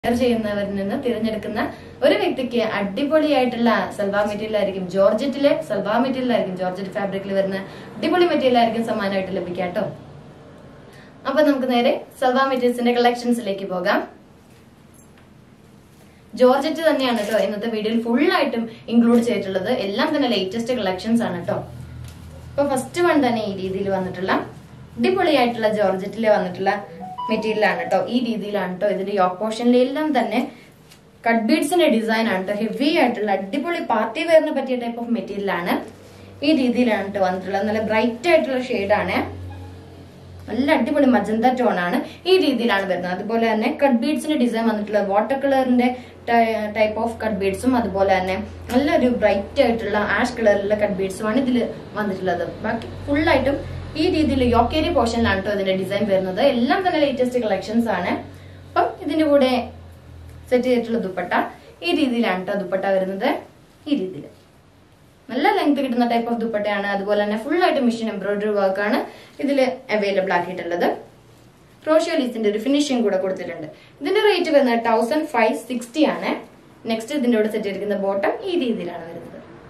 wear ചെയ്യുന്നവരിൽ നിന്ന് തിരഞ്ഞെടുക്കുന്ന ഒരു വ്യക്തിക്ക് അടിപൊളിയായിട്ടുള്ള സൽവാർ മെറ്റീരിയൽ ആയിരിക്കും ജോർജറ്റിലെ സൽവാർ മെറ്റീരിയൽ ആയിരിക്കും ജോർജറ്റ് ഫാബ്രിക്കിൽ വരുന്ന അടിപൊളി മെറ്റീരിയൽ ആയിരിക്കും സമ്മാനമായിട്ട് ലഭിക്കുക കേട്ടോ അപ്പൊ നമുക്ക് നേരെ സൽവാർ മെറ്റീരിയൽസിന്റെ കളക്ഷൻസിലേക്ക് പോകാം ജോർജറ്റ് തന്നെയാണ് കേട്ടോ ഇന്നത്തെ വീഡിയോയിൽ ഫുൾ ആയിട്ടും ഇൻക്ലൂഡ് ചെയ്തിട്ടുള്ളത് എല്ലാം തന്നെ ലേറ്റസ്റ്റ് കളക്ഷൻസ് ആണ് കേട്ടോ അപ്പൊ ഫസ്റ്റ് വൺ തന്നെ ഈ രീതിയിൽ വന്നിട്ടുള്ള അടിപൊളിയായിട്ടുള്ള ജോർജറ്റിൽ വന്നിട്ടുള്ള മെറ്റീരിയൽ ആണ് കേട്ടോ ഈ രീതിയിലാണ് കേട്ടോ ഇതിന്റെ യോക്ക് പോർഷനിലെല്ലാം തന്നെ കട്ട് ബീഡ്സിന്റെ ഡിസൈൻ ആണ് കേട്ടോ ഹെവി ആയിട്ടുള്ള അടിപൊളി പാർട്ടി വെയറിന് പറ്റിയ ടൈപ്പ് ഓഫ് മെറ്റീരിയൽ ആണ് ഈ രീതിയിലാണ് കേട്ടോ വന്നിട്ടുള്ളത് നല്ല ബ്രൈറ്റ് ആയിട്ടുള്ള ഷെയ്ഡാണ് നല്ല അടിപൊളി മജന്ത ടോൺ ആണ് ഈ രീതിയിലാണ് വരുന്നത് അതുപോലെ തന്നെ കട്ട് ബീഡ്സിന്റെ ഡിസൈൻ വന്നിട്ടുള്ളത് വാട്ടർ കളറിന്റെ ടൈപ്പ് ഓഫ് കട്ട് ബീഡ്സും അതുപോലെ തന്നെ നല്ലൊരു ബ്രൈറ്റ് ആയിട്ടുള്ള ആഷ് കളറിലുള്ള കട്ട് ബീഡ്സുമാണ് ഇതിൽ വന്നിട്ടുള്ളത് ബാക്കി ഫുൾ ആയിട്ടും ഈ രീതിയിൽ യോക്കേരി പോർഷനിലാണ് കേട്ടോ ഇതിന്റെ ഡിസൈൻ വരുന്നത് എല്ലാം തന്നെ ലേറ്റസ്റ്റ് കളക്ഷൻസ് ആണ് അപ്പം ഇതിന്റെ കൂടെ സെറ്റ് ചെയ്തിട്ടുള്ള ദുപ്പട്ട ഈ രീതിയിലാണ് കേട്ടോ ദുപ്പട്ട വരുന്നത് ഈ രീതിയിൽ നല്ല ലെങ്ത് കിട്ടുന്ന ടൈപ്പ് ഓഫ് ദുപ്പട്ടയാണ് അതുപോലെ തന്നെ ഫുൾ ആയിട്ട് മെഷീൻ എംബ്രോയിഡറി വർക്ക് ആണ് ഇതിൽ അവൈലബിൾ ആക്കിയിട്ടുള്ളത് ക്രോഷ്യോലീസിന്റെ ഒരു ഫിനിഷിംഗ് കൂടെ കൊടുത്തിട്ടുണ്ട് ഇതിന്റെ റേറ്റ് വരുന്നത് തൗസൻഡ് ഫൈവ് സിക്സ്റ്റി ആണ് നെക്സ്റ്റ് ഇതിന്റെ കൂടെ സെറ്റ് ചെയ്തിരിക്കുന്ന ബോട്ടം ഈ രീതിയിലാണ് വരുന്നത്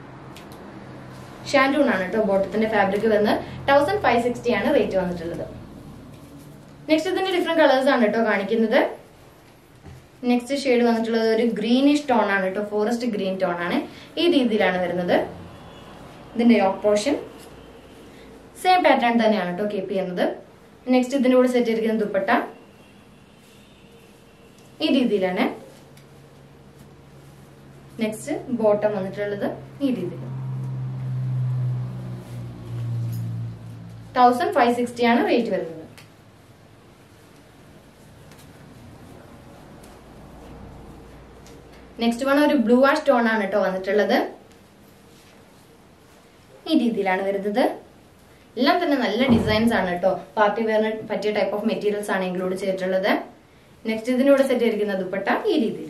ഷാൻഡൂൺ ആണ് കേട്ടോ ബോട്ടത്തിന്റെ ഫാബ്രിക് വരുന്നത് തൗസൻഡ് ഫൈവ് സിക്സ്റ്റി ആണ് റേറ്റ് വന്നിട്ടുള്ളത് നെക്സ്റ്റ് ഇതിന്റെ ഡിഫറെന്റ് കളേഴ്സ് ആണ് കേട്ടോ കാണിക്കുന്നത് നെക്സ്റ്റ് ഷെയ്ഡ് വന്നിട്ടുള്ളത് ഒരു ഗ്രീനിഷ് ടോൺ ആണ് കേട്ടോ ഫോറസ്റ്റ് ഗ്രീൻ ടോൺ ആണ് ഈ രീതിയിലാണ് വരുന്നത് ഇതിന്റെ യോക്ക് പോർഷൻ സെയിം പാറ്റേൺ തന്നെയാണ് കേട്ടോ കീപ്പ് ചെയ്യുന്നത് നെക്സ്റ്റ് ഇതിന്റെ കൂടെ സെറ്റ് ചെയ്തിരിക്കുന്ന ദുപ്പട്ട ഈ രീതിയിലാണ് നെക്സ്റ്റ് ബോട്ടം വന്നിട്ടുള്ളത് ഈ രീതിയിൽ തൗസൻഡ് ഫൈവ് സിക്സ്റ്റി ആണ് റേറ്റ് വരുന്നത് നെക്സ്റ്റ് വൺ ഒരു ബ്ലൂ ആഷ് ടോൺ ആണ് കേട്ടോ വന്നിട്ടുള്ളത് ഈ രീതിയിലാണ് വരുന്നത് എല്ലാം തന്നെ നല്ല ഡിസൈൻസ് ആണ് കേട്ടോ പാർട്ടി വെയറിന് പറ്റിയ ടൈപ്പ് ഓഫ് മെറ്റീരിയൽസ് ആണ് ഇൻക്ലൂഡ് ചെയ്തിട്ടുള്ളത് നെക്സ്റ്റ് ഇതിനൂടെ സെറ്റ് ചെയ്തിരിക്കുന്ന ദുപ്പട്ട ഈ രീതിയിൽ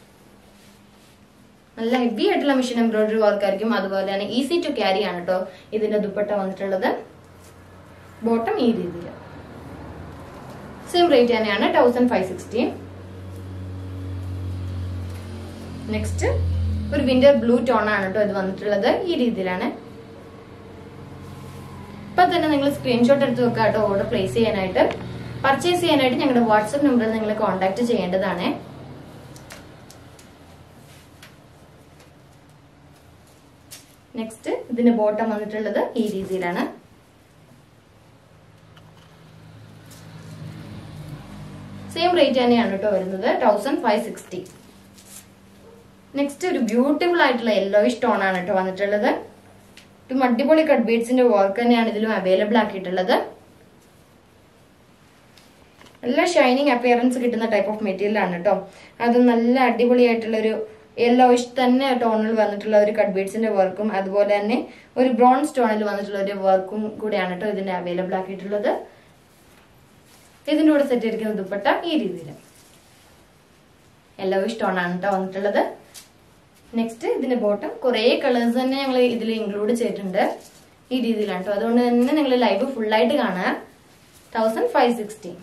നല്ല ഹെവി ആയിട്ടുള്ള മെഷീൻ എംബ്രോയിഡറി വർക്ക് ആയിരിക്കും അതുപോലെ തന്നെ ഈസി ടു ക്യാരി ആണ് കേട്ടോ ഇതിന്റെ ദുപ്പട്ട വന്നിട്ടുള്ളത് ബോട്ടം ഈ രീതിയിൽ സെയിം റേറ്റ് തന്നെയാണ് തൗസൻഡ് ഫൈവ് സിക്സ്റ്റി നെക്സ്റ്റ് ഒരു വിന്റർ ബ്ലൂ ടോൺ ആണ് കേട്ടോ ഇത് വന്നിട്ടുള്ളത് ഈ രീതിയിലാണ് ഇപ്പൊ തന്നെ നിങ്ങൾ സ്ക്രീൻഷോട്ട് എടുത്ത് വെക്കുക കേട്ടോ ഓർഡർ പ്ലേസ് ചെയ്യാനായിട്ട് പർച്ചേസ് ചെയ്യാനായിട്ട് ഞങ്ങളുടെ വാട്സപ്പ് നമ്പറിൽ നിങ്ങൾ കോൺടാക്ട് ചെയ്യേണ്ടതാണ് നെക്സ്റ്റ് ഇതിന്റെ ബോട്ടം വന്നിട്ടുള്ളത് ഈ രീതിയിലാണ് സെയിം റേറ്റ് തന്നെയാണ് കേട്ടോ വരുന്നത് തൗസൻഡ് ഫൈവ് സിക്സ്റ്റി നെക്സ്റ്റ് ഒരു ബ്യൂട്ടിഫുൾ ആയിട്ടുള്ള യെല്ലോയിഷ് ടോൺ ആണ് കേട്ടോ വന്നിട്ടുള്ളത് ഇതും അടിപൊളി കട്ട് ബീഡ്സിന്റെ വർക്ക് തന്നെയാണ് ഇതിലും അവൈലബിൾ ആക്കിയിട്ടുള്ളത് നല്ല ഷൈനിങ് അപ്പിയറൻസ് കിട്ടുന്ന ടൈപ്പ് ഓഫ് മെറ്റീരിയൽ ആണ് കേട്ടോ അത് നല്ല അടിപൊളിയായിട്ടുള്ള ഒരു യെല്ലോയിഷ് തന്നെ ടോണിൽ വന്നിട്ടുള്ള ഒരു കട്ട് ബീഡ്സിന്റെ വർക്കും അതുപോലെ തന്നെ ഒരു ബ്രോൺസ് ടോണിൽ വന്നിട്ടുള്ള ഒരു വർക്കും കൂടെയാണ് കേട്ടോ ഇതിന്റെ അവൈലബിൾ ആക്കിയിട്ടുള്ളത് ഇതിന്റെ കൂടെ സെറ്റ് ചെയ്തിരിക്കുന്ന ദുപ്പട്ട ഈ രീതിയിൽ യെല്ലോയിഷ് ടോൺ ആണ് കേട്ടോ വന്നിട്ടുള്ളത് നെക്സ്റ്റ് ഇതിന്റെ ബോട്ടം കുറെ കളേഴ്സ് തന്നെ ഞങ്ങൾ ഇതിൽ ഇൻക്ലൂഡ് ചെയ്തിട്ടുണ്ട് ഈ രീതിയിലാണ് കേട്ടോ അതുകൊണ്ട് തന്നെ നിങ്ങൾ ലൈവ് ഫുൾ ആയിട്ട് കാണുക thousand five sixty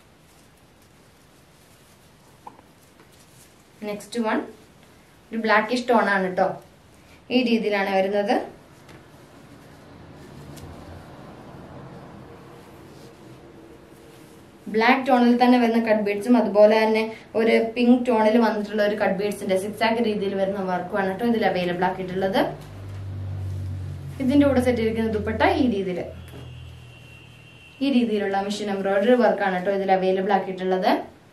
next one ഒരു ബ്ലാക്കിഷ് ടോൺ ആണ് കേട്ടോ ഈ രീതിയിലാണ് വരുന്നത് ബ്ലാക്ക് ടോണിൽ തന്നെ വരുന്ന കട്ട് ബീഡ്സും അതുപോലെ തന്നെ ഒരു പിങ്ക് ടോണിൽ വന്നിട്ടുള്ള ഒരു കട്ട് ബീഡ്സിന്റെ സിക്സ് ആക്ക് രീതിയിൽ വരുന്ന വർക്കുമാണ് കേട്ടോ ഇതിൽ അവൈലബിൾ ആക്കിയിട്ടുള്ളത് ഇതിന്റെ കൂടെ സെറ്റ് ചെയ്തിരിക്കുന്ന ദുപ്പട്ട ഈ രീതിയിൽ ഈ രീതിയിലുള്ള മെഷീൻ എംബ്രോയിഡറി വർക്കാണ് കേട്ടോ ഇതിൽ അവൈലബിൾ ആക്കിയിട്ടുള്ളത്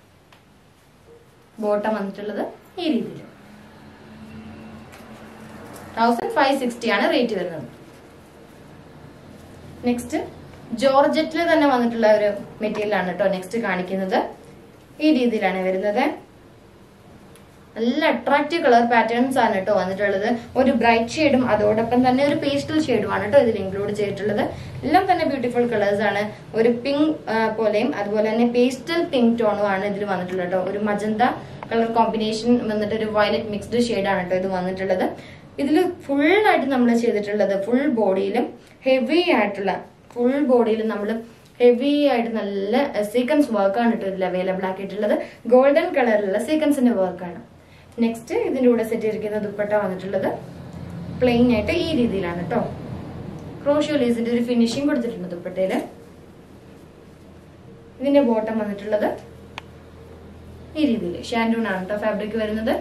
ബോട്ടം വന്നിട്ടുള്ളത് ഈ രീതിയിൽ തൗസൻഡ് ഫൈവ് സിക്സ്റ്റി ആണ് റേറ്റ് വരുന്നത് നെക്സ്റ്റ് ജോർജറ്റിൽ തന്നെ വന്നിട്ടുള്ള ഒരു മെറ്റീരിയൽ ആണ് കേട്ടോ നെക്സ്റ്റ് കാണിക്കുന്നത് ഈ രീതിയിലാണ് വരുന്നത് നല്ല അട്രാക്റ്റീവ് കളർ പാറ്റേൺസ് ആണ് കേട്ടോ വന്നിട്ടുള്ളത് ഒരു ബ്രൈറ്റ് ഷെയ്ഡും അതോടൊപ്പം തന്നെ ഒരു പേസ്റ്റൽ ഷെയ്ഡും ആണ് കേട്ടോ ഇതിൽ ഇൻക്ലൂഡ് ചെയ്തിട്ടുള്ളത് എല്ലാം തന്നെ ബ്യൂട്ടിഫുൾ കളേഴ്സ് ആണ് ഒരു പിങ്ക് പോലെയും അതുപോലെ തന്നെ പേസ്റ്റൽ പിങ്ക് ടോണും ആണ് ഇതിൽ വന്നിട്ടുള്ളത് കേട്ടോ ഒരു മജന്ത കളർ കോമ്പിനേഷൻ വന്നിട്ട് ഒരു വയലറ്റ് മിക്സ്ഡ് ഷെയ്ഡാണ് കേട്ടോ ഇത് വന്നിട്ടുള്ളത് ഇതിൽ ഫുൾ ആയിട്ട് നമ്മൾ ചെയ്തിട്ടുള്ളത് ഫുൾ ബോഡിയിലും ഹെവി ആയിട്ടുള്ള ഫുൾ ബോഡിയിൽ നമ്മൾ ഹെവി ആയിട്ട് നല്ല സീക്വൻസ് വർക്കാണ് കേട്ടോ ഇതിൽ അവൈലബിൾ ആക്കിയിട്ടുള്ളത് ഗോൾഡൻ കളറിലുള്ള സീക്വൻസിന്റെ വർക്കാണ് നെക്സ്റ്റ് ഇതിന്റെ കൂടെ സെറ്റ് ചെയ്തിരിക്കുന്ന ദുപ്പട്ട വന്നിട്ടുള്ളത് പ്ലെയിൻ ആയിട്ട് ഈ രീതിയിലാണ് കേട്ടോ ക്രോഷ്യോ ലേസിന്റെ ഒരു ഫിനിഷിംഗ് കൊടുത്തിട്ടുണ്ട് ദുപ്പട്ടയില് ഇതിന്റെ ബോട്ടം വന്നിട്ടുള്ളത് ഈ രീതിയിൽ ഷാൻഡൂൺ ആണ് കേട്ടോ ഫാബ്രിക് വരുന്നത്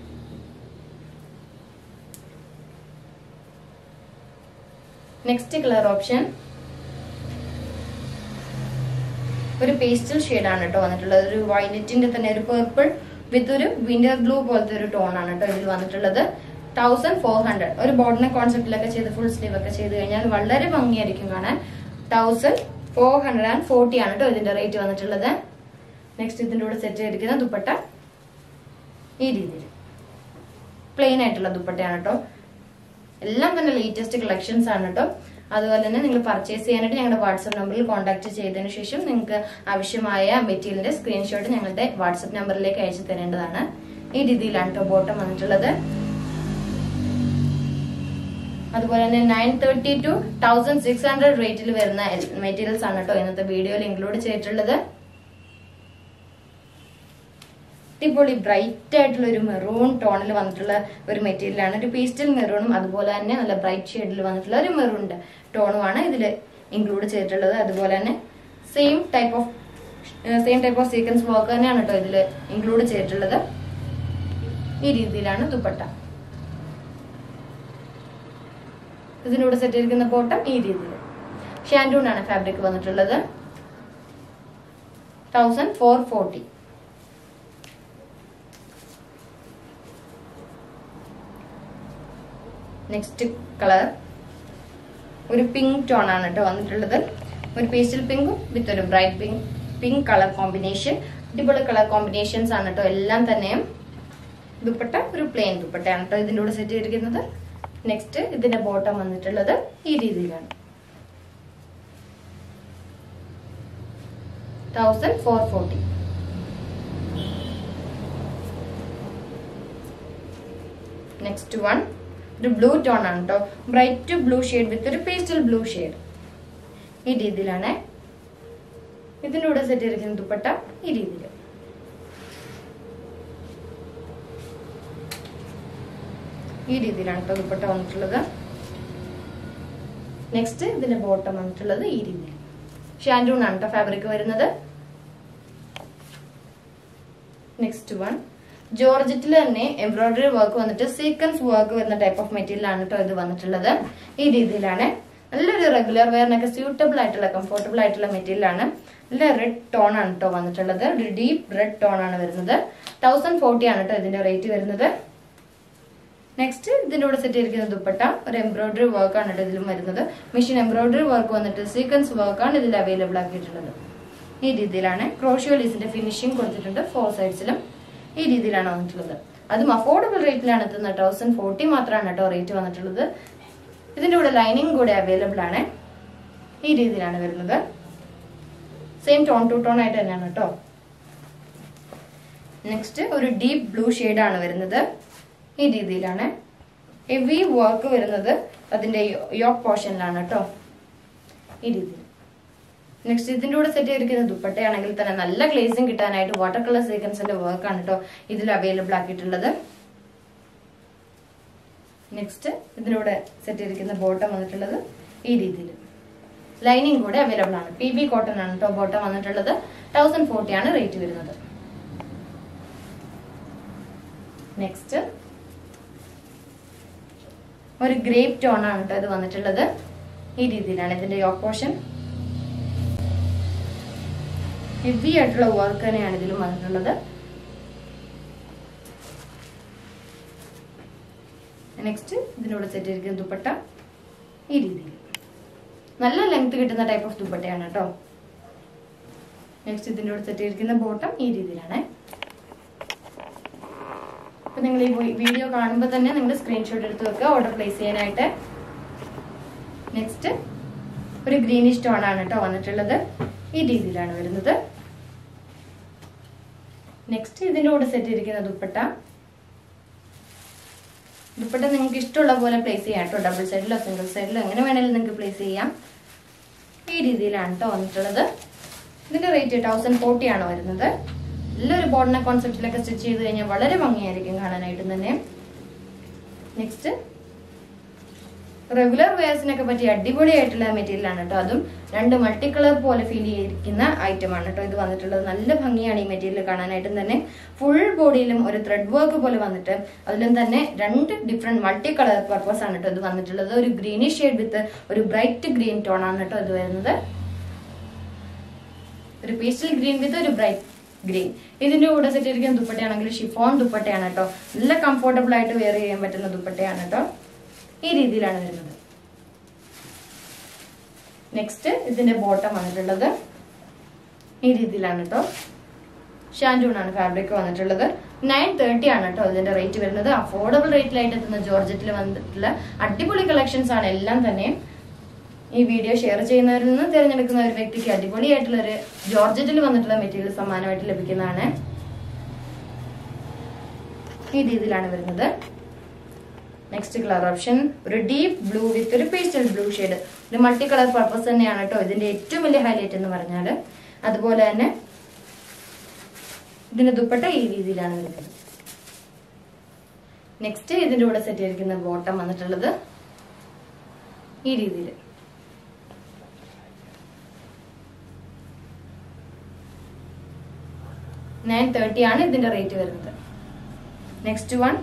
നെക്സ്റ്റ് കളർ ഓപ്ഷൻ ഒരു പേസ്റ്റൽ ആണ് കേട്ടോ വന്നിട്ടുള്ളത് ഒരു വയലറ്റിന്റെ തന്നെ ഒരു പേർപ്പിൾ വിത്ത് ഒരു വിന്റർ ബ്ലൂ പോലത്തെ ഒരു ടോൺ ആണ് കേട്ടോ ഇതിൽ വന്നിട്ടുള്ളത് തൗസൻഡ് ഫോർ ഹൺഡ്രഡ് ഒരു ബോർഡിനെ കോൺസെപ്റ്റിലൊക്കെ ചെയ്ത് ഫുൾ സ്ലീവ് ഒക്കെ ചെയ്ത് കഴിഞ്ഞാൽ വളരെ ഭംഗിയായിരിക്കും കാണാൻ thousand four hundred and forty ആണ് കേട്ടോ ഇതിന്റെ റേറ്റ് വന്നിട്ടുള്ളത് നെക്സ്റ്റ് ഇതിന്റെ കൂടെ സെറ്റ് ചെയ്തിരിക്കുന്ന ദുപ്പട്ട ഈ രീതിയിൽ പ്ലെയിൻ ആയിട്ടുള്ള ദുപ്പട്ടയാണ് കേട്ടോ എല്ലാം തന്നെ ലേറ്റസ്റ്റ് കളക്ഷൻസ് ആണ് കേട്ടോ അതുപോലെ തന്നെ നിങ്ങൾ പർച്ചേസ് ചെയ്യാനായിട്ട് ഞങ്ങളുടെ വാട്സപ്പ് നമ്പറിൽ കോൺടാക്ട് ചെയ്തതിനു ശേഷം നിങ്ങൾക്ക് ആവശ്യമായ മെറ്റീരിയലിന്റെ സ്ക്രീൻഷോട്ട് ഞങ്ങളുടെ വാട്സപ്പ് നമ്പറിലേക്ക് അയച്ചു തരേണ്ടതാണ് ഈ രീതിയിലാണ് കേട്ടോ ബോട്ടം വന്നിട്ടുള്ളത് അതുപോലെ തന്നെ nine thirty two thousand six hundred റേറ്റിൽ വരുന്ന മെറ്റീരിയൽസ് ആണ് കേട്ടോ ഇന്നത്തെ വീഡിയോയിൽ ഇൻക്ലൂഡ് ചെയ്തിട്ടുള്ളത് അടിപൊളി ബ്രൈറ്റ് ആയിട്ടുള്ള ഒരു മെറൂൺ ടോണിൽ വന്നിട്ടുള്ള ഒരു മെറ്റീരിയൽ ആണ് ഒരു പേസ്റ്റൽ മെറൂണും അതുപോലെ തന്നെ നല്ല ബ്രൈറ്റ് ഷെയ്ഡിൽ വന്നിട്ടുള്ള ഒരു മെറൂൺ ടോണുമാണ് ഇതിൽ ഇൻക്ലൂഡ് ചെയ്തിട്ടുള്ളത് അതുപോലെ തന്നെ same type of same type of sequence work തന്നെയാണ് കേട്ടോ ഇതിൽ ഇൻക്ലൂഡ് ചെയ്തിട്ടുള്ളത് ഈ രീതിയിലാണ് ദുപ്പട്ട ഇതിനൂടെ സെറ്റ് ചെയ്തിരിക്കുന്ന ബോട്ടം ഈ രീതിയിൽ ഷാൻഡൂൺ ആണ് ഫാബ്രിക് വന്നിട്ടുള്ളത് thousand four forty next colour ഒരു പിങ്ക് ടോൺ ആണ് കേട്ടോ വന്നിട്ടുള്ളത് ഒരു പേസ്റ്റൽ പിങ്കും വിത്ത് ഒരു bright pink pink colour combination അടിപൊളി കളർ കോമ്പിനേഷൻസ് ആണ് കേട്ടോ എല്ലാം തന്നെയും ദുപ്പട്ട ഒരു പ്ലെയിൻ ദുപ്പട്ടയാണ് കേട്ടോ ഇതിൻ്റെ കൂടെ സെറ്റ് ചെയ്തിരിക്കുന്നത് നെക്സ്റ്റ് ഇതിന്റെ ബോട്ടം വന്നിട്ടുള്ളത് ഈ രീതിയിലാണ് thousand four forty next one ഒരു ബ്ലൂ ടോൺ ആണ് കേട്ടോ ബ്രൈറ്റ് ബ്ലൂ ഷെയ്ഡ് വിത്ത് ഒരു പേസ്റ്റൽ ബ്ലൂ ഷെയ്ഡ് ഈ രീതിയിലാണ് ഇതിൻ്റെ കൂടെ സെറ്റ് ചെയ്തിരിക്കുന്ന ദുപ്പട്ട ഈ രീതിയിൽ ഈ രീതിയിലാണ് കേട്ടോ ദുപ്പട്ട വന്നിട്ടുള്ളത് നെക്സ്റ്റ് ഇതിന്റെ ബോട്ടം വന്നിട്ടുള്ളത് ഈ രീതിയിൽ ഷാൻഡൂൺ ആണ് കേട്ടോ ഫാബ്രിക് വരുന്നത് നെക്സ്റ്റ് വൺ ജോർജറ്റിൽ തന്നെ എംബ്രോയിഡറി വർക്ക് വന്നിട്ട് സീക്വൻസ് വർക്ക് വരുന്ന ടൈപ്പ് ഓഫ് മെറ്റീരിയൽ ആണ് കേട്ടോ ഇത് വന്നിട്ടുള്ളത് ഈ രീതിയിലാണ് നല്ലൊരു റെഗുലർ വെയറിനൊക്കെ സ്യൂട്ടബിൾ ആയിട്ടുള്ള കംഫർട്ടബിൾ ആയിട്ടുള്ള മെറ്റീരിയൽ ആണ് നല്ല റെഡ് ടോൺ ആണ് കേട്ടോ വന്നിട്ടുള്ളത് ഒരു ഡീപ്പ് റെഡ് ടോൺ ആണ് വരുന്നത് തൗസൻഡ് ഫോർട്ടി ആണ് കേട്ടോ ഇതിന്റെ റേറ്റ് വരുന്നത് നെക്സ്റ്റ് ഇതിന്റെ കൂടെ സെറ്റ് ചെയ്തിരിക്കുന്ന ദുപ്പട്ട ഒരു എംബ്രോയിഡറി വർക്ക് ആണ് കേട്ടോ ഇതിലും വരുന്നത് മെഷീൻ എംബ്രോയിഡറി വർക്ക് വന്നിട്ട് സീക്വൻസ് വർക്ക് ആണ് ഇതിൽ അവൈലബിൾ ആക്കിയിട്ടുള്ളത് ഈ രീതിയിലാണ് ക്രോഷ്യോ ലീസിന്റെ ഫിനിഷിംഗ് കൊടുത്തിട്ടുണ്ട് ഫോർ സൈഡ്സിലും ഈ രീതിയിലാണ് വന്നിട്ടുള്ളത് അതും അഫോർഡബിൾ റേറ്റിലാണ് എത്തുന്നത് തൗസൻഡ് ഫോർട്ടി മാത്രമാണ് കേട്ടോ റേറ്റ് വന്നിട്ടുള്ളത് ഇതിന്റെ കൂടെ ലൈനിങ് കൂടെ അവൈലബിൾ ആണ് ഈ രീതിയിലാണ് വരുന്നത് സെയിം ടോൺ ടു ടോൺ ആയിട്ട് തന്നെയാണ് കേട്ടോ നെക്സ്റ്റ് ഒരു ഡീപ്പ് ബ്ലൂ ആണ് വരുന്നത് ഈ രീതിയിലാണ് ഹെവി വർക്ക് വരുന്നത് അതിന്റെ യോക്ക് പോർഷനിലാണ് കേട്ടോ ഈ രീതിയിൽ നെക്സ്റ്റ് ഇതിന്റെ കൂടെ സെറ്റ് ചെയ്തിരിക്കുന്ന ദുപ്പട്ടയാണെങ്കിൽ തന്നെ നല്ല ഗ്ലേസിങ് കിട്ടാനായിട്ട് വാട്ടർ കളർ സീക്വൻസിന്റെ വർക്ക് ആണ് കേട്ടോ ഇതിൽ അവൈലബിൾ ആക്കിയിട്ടുള്ളത് നെക്സ്റ്റ് ഇതിലൂടെ സെറ്റ് ചെയ്തിരിക്കുന്ന ബോട്ടം വന്നിട്ടുള്ളത് ഈ രീതിയിൽ ലൈനിങ് കൂടെ അവൈലബിൾ ആണ് പി ബി കോട്ടൺ ആണ് കേട്ടോ ബോട്ടം വന്നിട്ടുള്ളത് തൗസൻഡ് ഫോർട്ടി ആണ് റേറ്റ് വരുന്നത് നെക്സ്റ്റ് ഒരു ഗ്രേപ്പ് ടോൺ ആണ് കേട്ടോ ഇത് വന്നിട്ടുള്ളത് ഈ രീതിയിലാണ് ഇതിന്റെ യോക്ക് പോർഷൻ ഹെവി ആയിട്ടുള്ള വർക്ക് തന്നെയാണ് ഇതിലും വന്നിട്ടുള്ളത് നെക്സ്റ്റ് ഇതിനോട് സെറ്റ് ചെയ്തിരിക്കുന്ന ദുപ്പട്ട ഈ രീതിയിൽ നല്ല ലെങ്ത് കിട്ടുന്ന ടൈപ്പ് ഓഫ് ദുപ്പട്ടയാണ് കേട്ടോ നെക്സ്റ്റ് ഇതിനോട് സെറ്റ് ചെയ്തിരിക്കുന്ന ബോട്ടം ഈ രീതിയിലാണ് അപ്പൊ നിങ്ങൾ ഈ വീഡിയോ കാണുമ്പോൾ തന്നെ നിങ്ങൾ സ്ക്രീൻഷോട്ട് എടുത്ത് വെക്കുക ഓർഡർ പ്ലേസ് ചെയ്യാനായിട്ട് നെക്സ്റ്റ് ഒരു ഗ്രീനിഷ് ടോൺ ആണ് കേട്ടോ വന്നിട്ടുള്ളത് ഈ രീതിയിലാണ് വരുന്നത് നെക്സ്റ്റ് ഇതിൻ്റെ കൂടെ സെറ്റ് ചെയ്തിരിക്കുന്ന ദുപ്പട്ട ദുപ്പട്ട നിങ്ങൾക്ക് ഇഷ്ടമുള്ള പോലെ പ്ലേസ് ചെയ്യാം കേട്ടോ ഡബിൾ സൈഡിലോ സിംഗിൾ സൈഡിലോ എങ്ങനെ വേണമെങ്കിലും നിങ്ങൾക്ക് പ്ലേസ് ചെയ്യാം ഈ ഈ രീതിയിലാണ് കേട്ടോ വന്നിട്ടുള്ളത് ഇതിന്റെ റേറ്റ് തൗസൻഡ് ഫോർട്ടി ആണ് വരുന്നത് നല്ലൊരു ബോർഡിനെ കോൺസെപ്റ്റിലൊക്കെ സ്റ്റിച്ച് ചെയ്ത് കഴിഞ്ഞാൽ വളരെ ഭംഗിയായിരിക്കും കാണാനായിട്ടും തന്നെ നെക്സ്റ്റ് റെഗുലർ വെയർസിനൊക്കെ പറ്റിയ അടിപൊളിയായിട്ടുള്ള മെറ്റീരിയൽ ആണ് കേട്ടോ അതും രണ്ട് മൾട്ടി കളർ പോലെ ഫീൽ ചെയ്തിരിക്കുന്ന ഐറ്റം ആണ് കേട്ടോ ഇത് വന്നിട്ടുള്ളത് നല്ല ഭംഗിയാണ് ഈ മെറ്റീരിയൽ കാണാനായിട്ടും തന്നെ ഫുൾ ബോഡിയിലും ഒരു ത്രെഡ് വർക്ക് പോലെ വന്നിട്ട് അതിലും തന്നെ രണ്ട് ഡിഫറെന്റ് മൾട്ടി കളർ പർപ്പസ് ആണ് കേട്ടോ ഇത് വന്നിട്ടുള്ളത് ഒരു ഗ്രീനിഷ് ഷെയ്ഡ് വിത്ത് ഒരു ബ്രൈറ്റ് ഗ്രീൻ ടോൺ ആണ് കേട്ടോ ഇത് വരുന്നത് ഒരു പേസ്റ്റൽ ഗ്രീൻ വിത്ത് ഒരു ബ്രൈറ്റ് ഗ്രീൻ ഇതിന്റെ കൂടെ സെറ്റ് ചെയ്തിരിക്കുന്ന ദുപ്പട്ടയാണെങ്കിൽ ഷിഫോൺ ദുപ്പട്ടയാണ് കേട്ടോ നല്ല കംഫർട്ടബിൾ ആയിട്ട് വെയർ ചെയ്യാൻ പറ്റുന്ന ദുപ്പട്ടയാണ് കേട്ടോ ഈ രീതിയിലാണ് വരുന്നത് നെക്സ്റ്റ് ഇതിന്റെ ബോട്ടം വന്നിട്ടുള്ളത് ഈ രീതിയിലാണ് കേട്ടോ ഷാൻഡൂൺ ആണ് ഫാബ്രിക് വന്നിട്ടുള്ളത് നയൻ തേർട്ടി ആണ് കേട്ടോ ഇതിന്റെ റേറ്റ് വരുന്നത് അഫോർഡബിൾ റേറ്റിലായിട്ട് എത്തുന്ന ജോർജറ്റിൽ വന്നിട്ടുള്ള അടിപൊളി കളക്ഷൻസ് ആണ് എല്ലാം തന്നെ ഈ വീഡിയോ ഷെയർ ചെയ്യുന്നവരിൽ നിന്ന് തിരഞ്ഞെടുക്കുന്ന ഒരു വ്യക്തിക്ക് അടിപൊളിയായിട്ടുള്ള ഒരു ജോർജറ്റിൽ വന്നിട്ടുള്ള മെറ്റീരിയൽ സമ്മാനമായിട്ട് ലഭിക്കുന്നതാണ് ഈ രീതിയിലാണ് വരുന്നത് നെക്സ്റ്റ് കളർ ഓപ്ഷൻ ഒരു ഡീപ്പ് ബ്ലൂ വിത്ത് ഒരു പേസ്റ്റൽ ബ്ലൂ ഷെയ്ഡ് ഒരു മൾട്ടി കളർ പർപ്പസ് തന്നെയാണ് കേട്ടോ ഇതിന്റെ ഏറ്റവും വലിയ ഹൈലൈറ്റ് എന്ന് പറഞ്ഞാൽ അതുപോലെ തന്നെ ഇതിന്റെ ദുപ്പട്ട ഈ രീതിയിലാണ് വരുന്നത് നെക്സ്റ്റ് ഇതിന്റെ കൂടെ സെറ്റ് ചെയ്തിരിക്കുന്ന ബോട്ടം വന്നിട്ടുള്ളത് ഈ രീതിയിൽ നയൻ തേർട്ടി ആണ് ഇതിന്റെ റേറ്റ് വരുന്നത് നെക്സ്റ്റ് വൺ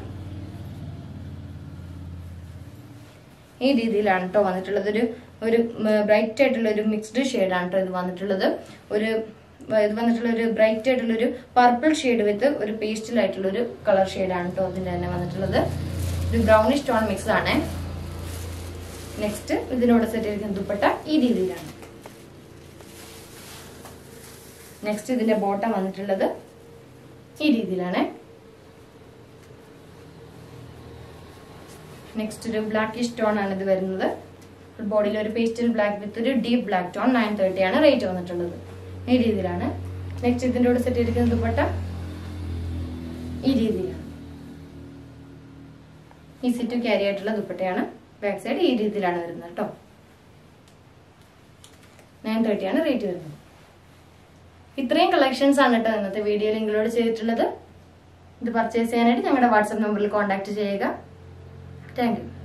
ഈ രീതിയിലാണ് കേട്ടോ വന്നിട്ടുള്ളത് ഒരു ഒരു ബ്രൈറ്റ് ആയിട്ടുള്ള ഒരു മിക്സ്ഡ് ഷെയ്ഡാണ് കേട്ടോ ഇത് വന്നിട്ടുള്ളത് ഒരു ഇത് വന്നിട്ടുള്ള ഒരു ബ്രൈറ്റ് ആയിട്ടുള്ള ഒരു പർപ്പിൾ ഷെയ്ഡ് വിത്ത് ഒരു പേസ്റ്റൽ ആയിട്ടുള്ള ഒരു കളർ ഷെയ്ഡാണ് കേട്ടോ ഇതിന്റെ തന്നെ വന്നിട്ടുള്ളത് ഒരു ബ്രൗണിഷ് ടോൺ മിക്സ് ആണ് നെക്സ്റ്റ് ഇതിനോട് സെറ്റ് ചെയ്തിരിക്കുന്ന ദുപ്പട്ട ഈ രീതിയിലാണ് നെക്സ്റ്റ് ഇതിന്റെ ബോട്ടം വന്നിട്ടുള്ളത് ഈ രീതിയിലാണ് നെക്സ്റ്റ് ഒരു ബ്ലാക്കിഷ് ടോൺ ആണ് ഇത് വരുന്നത് ബോഡിയിൽ ഒരു പേസ്റ്റൽ ബ്ലാക്ക് വിത്ത് ഒരു deep black tone nine thirty ആണ് റേറ്റ് വന്നിട്ടുള്ളത് ഈ രീതിയിലാണ് നെക്സ്റ്റ് ഇതിന്റെ കൂടെ സെറ്റ് ചെയ്തിരിക്കുന്ന ദുപ്പട്ട ഈ രീതിയിലാണ് ഈസി ടു ക്യാരി ആയിട്ടുള്ള ദുപ്പട്ടയാണ് ബാക്ക് സൈഡ് ഈ രീതിയിലാണ് വരുന്നത് കേട്ടോ നയൻ തേർട്ടി ആണ് റേറ്റ് വരുന്നത് ഇത്രയും കളക്ഷൻസ് ആണ് കേട്ടോ ഇന്നത്തെ വീഡിയോയിൽ ഇൻക്ലൂഡ് ചെയ്തിട്ടുള്ളത് ഇത് പർച്ചേസ് ചെയ്യാനായിട്ട് ഞങ്ങളുടെ വാട്സപ്പ് നമ്പറിൽ കോൺടാക്ട് ചെയ്യുക താങ്ക് യു